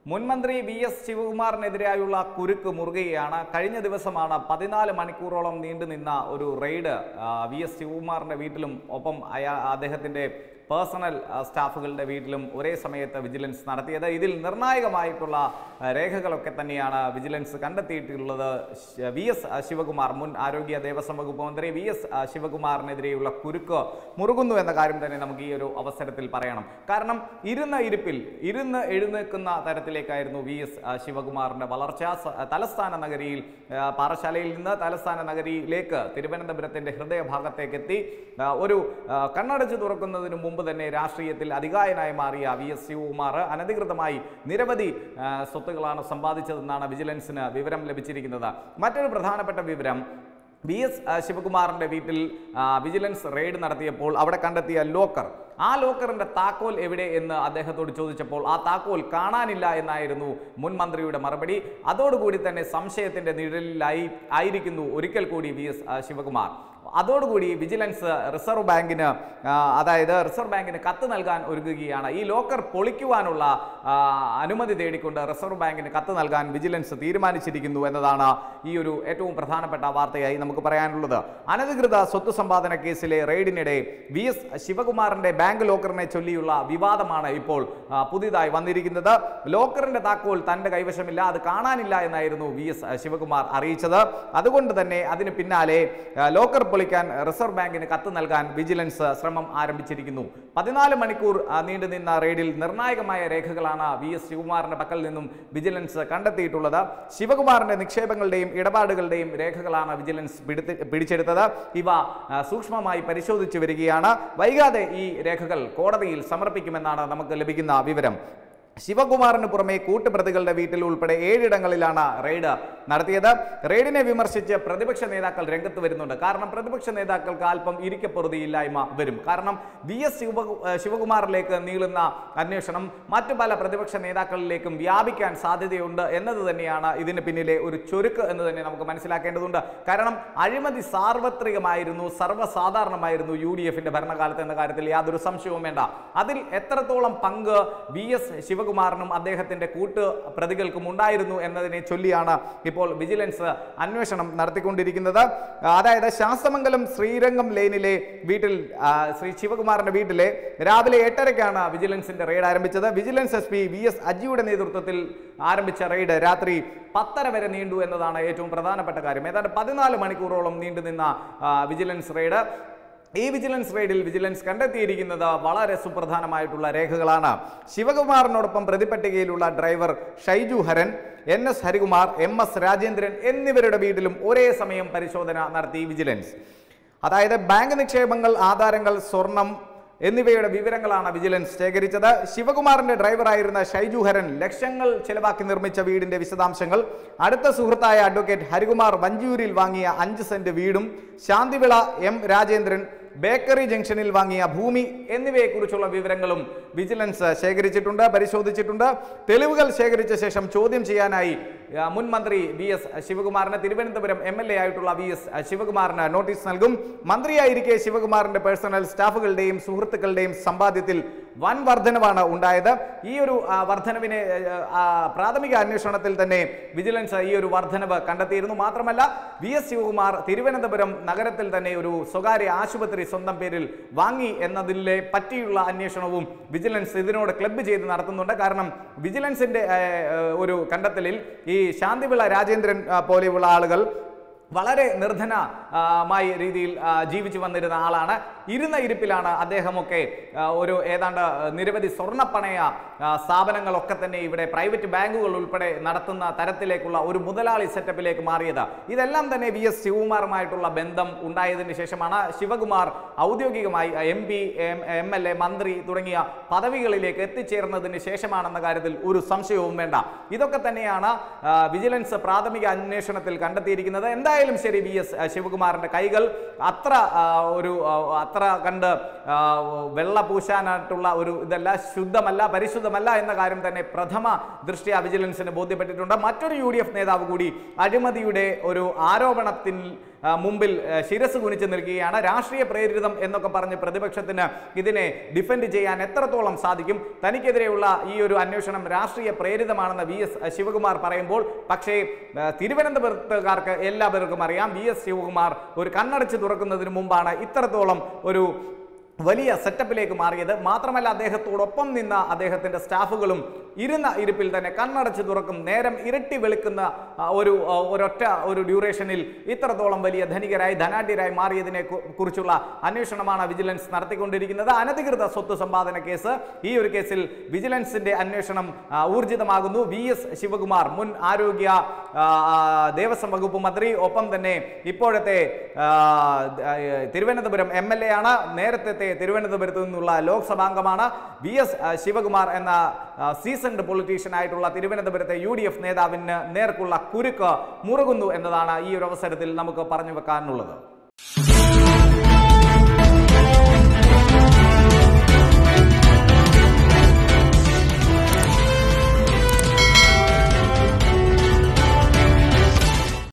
മുൻമന്ത്രി V S ശിവകുമാറിനെതിരായുള്ള കുരുക്ക് മുറുകയാണ് കഴിഞ്ഞ ദിവസമാണ് പതിനാല് മണിക്കൂറോളം നീണ്ടുനിന്ന ഒരു റെയ്ഡ് ആ, വി എസ് ശിവകുമാറിന്റെ വീട്ടിലും ഒപ്പം അയാ അദ്ദേഹത്തിന്റെ പേഴ്സണൽ ആ, സ്റ്റാഫുകളുടെ വീട്ടിലും ഒരേ സമയത്ത് വിജിലൻസ് നടത്തിയത് ഇതിൽ നിർണായകമായിട്ടുള്ള ആ, രേഖകളൊക്കെ തന്നെയാണ് വിജിലൻസ് കണ്ടെത്തിയിട്ടുള്ളത് ശ- വി എസ് ശിവകുമാർ മുൻ ആരോഗ്യ ദേവസ്വം വകുപ്പ് മന്ത്രി വി എസ് ശിവകുമാറിനെതിരെയുള്ള കുരുക്ക് മുറുകുന്നു എന്ന കാര്യം തന്നെ നമുക്ക് ഈ ഒരു അവസരത്തിൽ പറയണം കാരണം ഇരുന്ന ഇരിപ്പിൽ ഇരുന്ന് എഴുന്നേൽക്കുന്ന തരത്തിലേക്കായിരുന്നു വി എസ് ശിവകുമാറിന്റെ വളർച്ച സ- തലസ്ഥാന നഗരിയിൽ ആ, പാറശാലയിൽ നിന്ന് തലസ്ഥാന നഗരിയിലേക്ക് തിരുവനന്തപുരത്തിന്റെ ഹൃദയഭാഗത്തേക്ക് എത്തി ആ, ഒരു ആ, കണ്ണടച്ച് തുറക്കുന്നതിന് മുമ്പ് തന്നെ രാഷ്ട്രീയത്തിൽ അധികായനായി മാറിയ വി എസ് ശിവകുമാർ അനധികൃതമായി നിരവധി ആ, സ്വത്തുകളാണ് സമ്പാദിച്ചതെന്നാണ് വിജിലൻസിന് വിവരം ലഭിച്ചിരിക്കുന്നത് മറ്റൊരു പ്രധാനപ്പെട്ട വിവരം വി എസ് ആ, ശിവകുമാറിന്റെ വീട്ടിൽ ആ, വിജിലൻസ് റെയ്ഡ് നടത്തിയപ്പോൾ അവിടെ കണ്ടെത്തിയ ലോക്കർ ആ ലോക്കറിന്റെ താക്കോൽ എവിടെ എന്ന് അദ്ദേഹത്തോട് ചോദിച്ചപ്പോൾ ആ താക്കോൽ കാണാനില്ല എന്നായിരുന്നു മുൻ മന്ത്രിയുടെ മറുപടി അതോടുകൂടി തന്നെ സംശയത്തിന്റെ നിഴലിലായി ആയിരിക്കുന്നു ഒരിക്കൽ കൂടി വി എസ് ശിവകുമാർ അതോടുകൂടി വിജിലൻസ് റിസർവ് ബാങ്കിന് ആ, അതായത് റിസർവ് ബാങ്കിന് കത്ത് നൽകാൻ ഒരുങ്ങുകയാണ് ഈ ലോക്കർ പൊളിക്കുവാനുള്ള ആ, അനുമതി തേടിക്കൊണ്ട് റിസർവ് ബാങ്കിന് കത്ത് നൽകാൻ വിജിലൻസ് തീരുമാനിച്ചിരിക്കുന്നു എന്നതാണ് ഈ ഒരു ഏറ്റവും പ്രധാനപ്പെട്ട വാർത്തയായി നമുക്ക് പറയാനുള്ളത് അനധികൃത സ്വത്ത് സമ്പാദന കേസിലെ റെയ്ഡിനിടെ വി എസ് ശിവകുമാറിന്റെ ബാങ്ക് ലോക്കറിനെ ചൊല്ലിയുള്ള വിവാദമാണ് ഇപ്പോൾ ആ, പുതിയതായി വന്നിരിക്കുന്നത് ലോക്കറിന്റെ താക്കോൽ തന്റെ കൈവശമില്ല അത് കാണാനില്ല എന്നായിരുന്നു വി എസ് ശിവകുമാർ അറിയിച്ചത് അതുകൊണ്ട് തന്നെ അതിന് പിന്നാലെ ആ, ലോക്കർ പൊളിക്കാൻ റിസർവ് ബാങ്കിന് കത്ത് നൽകാൻ വിജിലൻസ് ശ്രമം ആരംഭിച്ചിരിക്കുന്നു പതിനാല് മണിക്കൂർ ആ, നീണ്ടുനിന്ന റെയ്ഡിൽ നിർണായകമായ രേഖകളാണ് വി എസ് ശിവകുമാറിന്റെ പക്കൽ നിന്നും വിജിലൻസ് കണ്ടെത്തിയിട്ടുള്ളത് ശിവകുമാറിന്റെ നിക്ഷേപങ്ങളുടെയും ഇടപാടുകളുടെയും രേഖകളാണ് വിജിലൻസ് പിടുത്തി പിടിച്ചെടുത്തത് ഇവ ആ, സൂക്ഷ്മമായി പരിശോധിച്ചു വരികയാണ് വൈകാതെ ഈ രേഖകൾ കോടതിയിൽ സമർപ്പിക്കുമെന്നാണ് നമുക്ക് ലഭിക്കുന്ന വിവരം ശിവകുമാറിന് പുറമെ കൂട്ടുപ്രതികളുടെ വീട്ടിൽ ഉൾപ്പെടെ ഏഴിടങ്ങളിലാണ് റെയ്ഡ് നടത്തിയത് റെയ്ഡിനെ വിമർശിച്ച് പ്രതിപക്ഷ നേതാക്കൾ രംഗത്ത് വരുന്നുണ്ട് കാരണം പ്രതിപക്ഷ നേതാക്കൾക്ക് അല്പം ഇരിക്കപ്പൊറുതിയില്ലായ്മ വരും കാരണം വി എസ് ശിവ ശിവകുമാറിലേക്ക് നീളുന്ന അന്വേഷണം മറ്റു പല പ്രതിപക്ഷ നേതാക്കളിലേക്കും വ്യാപിക്കാൻ സാധ്യതയുണ്ട് എന്നത് തന്നെയാണ് ഇതിന് പിന്നിലെ ഒരു ചുരുക്ക് എന്ന് തന്നെ നമുക്ക് മനസ്സിലാക്കേണ്ടതുണ്ട് കാരണം അഴിമതി സാർവത്രികമായിരുന്നു സർവ്വസാധാരണമായിരുന്നു യു ഡി എഫിന്റെ ഭരണകാലത്ത് എന്ന കാര്യത്തിൽ യാതൊരു സംശയവും വേണ്ട അതിൽ എത്രത്തോളം പങ്ക് വി എസ് ശിവകുമാറിനും അദ്ദേഹത്തിന്റെ കൂട്ട് പ്രതികൾക്കും ഉണ്ടായിരുന്നു എന്നതിനെ ചൊല്ലിയാണ് ഇപ്പോൾ വിജിലൻസ് അന്വേഷണം നടത്തിക്കൊണ്ടിരിക്കുന്നത് അതായത് ശാസ്തമംഗലം ശ്രീരംഗം ലെയിനിലെ വീട്ടിൽ ആ, ശ്രീ ശിവകുമാറിന്റെ വീട്ടിലെ രാവിലെ എട്ടരയ്ക്കാണ് വിജിലൻസിന്റെ റെയ്ഡ് ആരംഭിച്ചത് vigilance S P V S അജിയുടെ നേതൃത്വത്തിൽ ആരംഭിച്ച റെയ്ഡ് രാത്രി പത്തര വരെ നീണ്ടു എന്നതാണ് ഏറ്റവും പ്രധാനപ്പെട്ട കാര്യം ഏതാണ്ട് പതിനാല് മണിക്കൂറോളം നീണ്ടുനിന്ന ആ, വിജിലൻസ് റെയ്ഡ് ഈ വിജിലൻസ് റെയ്ഡിൽ വിജിലൻസ് കണ്ടെത്തിയിരിക്കുന്നത് വളരെ സുപ്രധാനമായിട്ടുള്ള രേഖകളാണ് ശിവകുമാറിനോടൊപ്പം പ്രതിപട്ടികയിലുള്ള driver Shaiju Haran N S Harikumar M S Rajendran എന്നിവരുടെ വീട്ടിലും ഒരേ സമയം പരിശോധന നടത്തി വിജിലൻസ് അതായത് ബാങ്ക് നിക്ഷേപങ്ങൾ ആധാരങ്ങൾ സ്വർണം എന്നിവയുടെ വിവരങ്ങളാണ് വിജിലൻസ് ശേഖരിച്ചത് ശിവകുമാറിന്റെ ഡ്രൈവറായിരുന്ന ഷൈജു ഹരൻ ലക്ഷങ്ങൾ ചെലവാക്കി നിർമ്മിച്ച വീടിന്റെ വിശദാംശങ്ങൾ അടുത്ത സുഹൃത്തായ അഡ്വക്കേറ്റ് ഹരികുമാർ വഞ്ചൂരിൽ വാങ്ങിയ അഞ്ച് സെന്റ് വീടും ശാന്തിവിള എം രാജേന്ദ്രൻ ബേക്കറി ജംഗ്ഷനിൽ വാങ്ങിയ ഭൂമി എന്നിവയെക്കുറിച്ചുള്ള വിവരങ്ങളും വിജിലൻസ് ശേഖരിച്ചിട്ടുണ്ട് പരിശോധിച്ചിട്ടുണ്ട് തെളിവുകൾ ശേഖരിച്ച ശേഷം ചോദ്യം ചെയ്യാനായി ആ, മുൻ മന്ത്രി വി എസ് ശിവകുമാറിന് തിരുവനന്തപുരം എം എൽ എ ആയിട്ടുള്ള വി എസ് ശിവകുമാറിന് നോട്ടീസ് നൽകും മന്ത്രിയായിരിക്കെ ശിവകുമാറിന്റെ പേഴ്സണൽ സ്റ്റാഫുകളുടെയും സുഹൃത്തുക്കളുടെയും സമ്പാദ്യത്തിൽ വൻ വർധനവാണ് ഉണ്ടായത് ഈ ഒരു ആ, വർധനവിനെ ആ, ആ, പ്രാഥമിക അന്വേഷണത്തിൽ തന്നെ വിജിലൻസ് ഈ ഒരു വർധനവ് കണ്ടെത്തിയിരുന്നു മാത്രമല്ല വി എസ് ശിവകുമാർ തിരുവനന്തപുരം നഗരത്തിൽ തന്നെ ഒരു സ്വകാര്യ ആശുപത്രി സ്വന്തം പേരിൽ വാങ്ങി എന്നതിലെ പറ്റിയുള്ള അന്വേഷണവും വിജിലൻസ് ഇതിനോട് ക്ലബ്ബ് ചെയ്ത് നടത്തുന്നുണ്ട് കാരണം വിജിലൻസിന്റെ ആ, ആ, ഒരു കണ്ടെത്തലിൽ ഈ ശാന്തിവിള രാജേന്ദ്രൻ ആ, പോലെയുള്ള ആളുകൾ വളരെ നിർധനമായ രീതിയിൽ ആ, ജീവിച്ചു വന്നിരുന്ന ആളാണ് ഇരുന്ന ഇരിപ്പിലാണ് അദ്ദേഹമൊക്കെ ആ, ഒരു ഏതാണ്ട് നിരവധി സ്വർണ്ണപ്പണയ ആ, സ്ഥാപനങ്ങളൊക്കെ തന്നെ ഇവിടെ പ്രൈവറ്റ് ബാങ്കുകൾ ഉൾപ്പെടെ നടത്തുന്ന തരത്തിലേക്കുള്ള ഒരു മുതലാളി സെറ്റപ്പിലേക്ക് മാറിയത് ഇതെല്ലാം തന്നെ വി എസ് ശിവകുമാറുമായിട്ടുള്ള ബന്ധം ഉണ്ടായതിനു ശേഷമാണ് ശിവകുമാർ ഔദ്യോഗികമായി M P M L A മന്ത്രി തുടങ്ങിയ പദവികളിലേക്ക് എത്തിച്ചേർന്നതിന് ശേഷമാണെന്ന കാര്യത്തിൽ ഒരു സംശയവും വേണ്ട ഇതൊക്കെ തന്നെയാണ് ആ, വിജിലൻസ് പ്രാഥമിക അന്വേഷണത്തിൽ കണ്ടെത്തിയിരിക്കുന്നത് എന്തായാലും ശരി വി എസ് ശിവകുമാറിന്റെ കൈകൾ അത്ര ആ, ഒരു ആ, അത്ര കണ്ട് ആ, വെള്ള പൂശാനായിട്ടുള്ള ഒരു ഇതല്ല ശുദ്ധമല്ല പരിശുദ്ധമല്ല എന്ന കാര്യം തന്നെ പ്രഥമ ദൃഷ്ട്യാ വിജിലൻസിന് ബോധ്യപ്പെട്ടിട്ടുണ്ട് മറ്റൊരു യു ഡി എഫ് നേതാവ് കൂടി അഴിമതിയുടെ ഒരു ആരോപണത്തിൽ ആ, മുമ്പിൽ ആ, ശിരസ് കുനിച്ച് നിൽക്കുകയാണ് രാഷ്ട്രീയ പ്രേരിതം എന്നൊക്കെ പറഞ്ഞ് പ്രതിപക്ഷത്തിന് ഇതിനെ ഡിഫെൻഡ് ചെയ്യാൻ എത്രത്തോളം സാധിക്കും തനിക്കെതിരെയുള്ള ഈ ഒരു അന്വേഷണം രാഷ്ട്രീയ പ്രേരിതമാണെന്ന് വി എസ് ശിവകുമാർ പറയുമ്പോൾ പക്ഷേ ആ, തിരുവനന്തപുരത്തുകാർക്ക് എല്ലാവർക്കും അറിയാം വി എസ് ശിവകുമാർ ഒരു കണ്ണടച്ച് തുറക്കുന്നതിന് മുമ്പാണ് ഇത്രത്തോളം ഒരു വലിയ സെറ്റപ്പിലേക്ക് മാറിയത് മാത്രമല്ല അദ്ദേഹത്തോടൊപ്പം നിന്ന അദ്ദേഹത്തിന്റെ സ്റ്റാഫുകളും ഇരുന്ന ഇരിപ്പിൽ തന്നെ കണ്ണടച്ച് തുറക്കും നേരം ഇരട്ടി വെളുക്കുന്ന ആ, ഒരു ആ, ഒരൊറ്റ ഒരു ഡ്യൂറേഷനിൽ ഇത്രത്തോളം വലിയ ധനികരായി ധനാഢ്യരായി മാറിയതിനെ കു- കുറിച്ചുള്ള അന്വേഷണമാണ് വിജിലൻസ് നടത്തിക്കൊണ്ടിരിക്കുന്നത് അനധികൃത സ്വത്ത് സമ്പാദന കേസ് ഈ ഒരു കേസിൽ വിജിലൻസിന്റെ അന്വേഷണം ആ, ഊർജിതമാകുന്നു വി എസ് ശിവകുമാർ മുൻ ആരോഗ്യ ആ, ദേവസ്വം വകുപ്പ് മന്ത്രി ഒപ്പം തന്നെ ഇപ്പോഴത്തെ ആ, ആ, തിരുവനന്തപുരം എം എൽ എ ആണ് നേരത്തെ തിരുവനന്തപുരത്ത് നിന്നുള്ള ലോക്സഭാംഗമാണ് വി എസ് ശിവകുമാർ എന്ന സീസൺഡ് പൊളിറ്റീഷ്യൻ ആയിട്ടുള്ള തിരുവനന്തപുരത്തെ യു ഡി എഫ് നേതാവിന് നേർക്കുള്ള കുരുക്ക് മുറുകുന്നു എന്നതാണ് ഈ ഒരു അവസരത്തിൽ നമുക്ക് പറഞ്ഞു വെക്കാനുള്ളത്